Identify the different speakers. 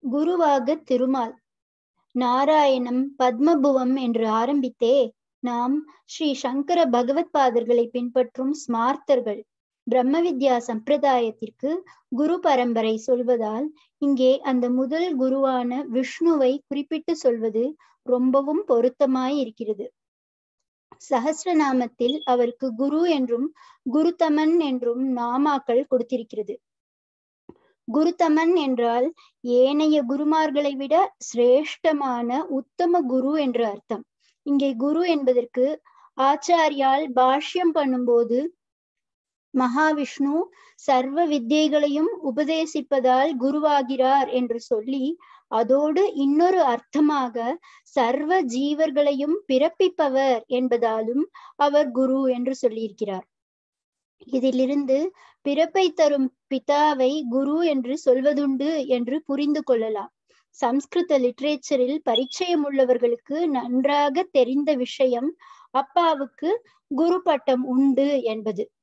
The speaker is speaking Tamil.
Speaker 1: குருவாக திருமால் நாராயணம் பத்மபுவம் என்று ஆரம்பித்தே நாம் ஸ்ரீ சங்கர பகவத் பாதர்களை பின்பற்றும் ஸ்மார்த்தர்கள் பிரம்ம வித்யா சம்பிரதாயத்திற்கு குரு பரம்பரை சொல்வதால் இங்கே அந்த முதல் குருவான விஷ்ணுவை குறிப்பிட்டு சொல்வது ரொம்பவும் பொருத்தமாய் இருக்கிறது சஹசிரநாமத்தில் அவருக்கு குரு என்றும் குருதமன் என்றும் நாமாக்கள் கொடுத்திருக்கிறது குருதமன் என்றால் ஏனைய குருமார்களை விட சிரேஷ்டமான உத்தம குரு என்று அர்த்தம் இங்கே குரு என்பதற்கு ஆச்சாரியால் பாஷ்யம் பண்ணும்போது மகாவிஷ்ணு சர்வ வித்தியைகளையும் உபதேசிப்பதால் குருவாகிறார் என்று சொல்லி அதோடு இன்னொரு அர்த்தமாக சர்வ ஜீவர்களையும் பிறப்பிப்பவர் என்பதாலும் அவர் குரு என்று சொல்லியிருக்கிறார் இதிலிருந்து பிறப்பை தரும் பிதாவை குரு என்று சொல்வதுண்டு என்று புரிந்து கொள்ளலாம் சம்ஸ்கிருத லிட்ரேச்சரில் பரிச்சயம் உள்ளவர்களுக்கு நன்றாக தெரிந்த விஷயம் அப்பாவுக்கு குரு பட்டம் உண்டு என்பது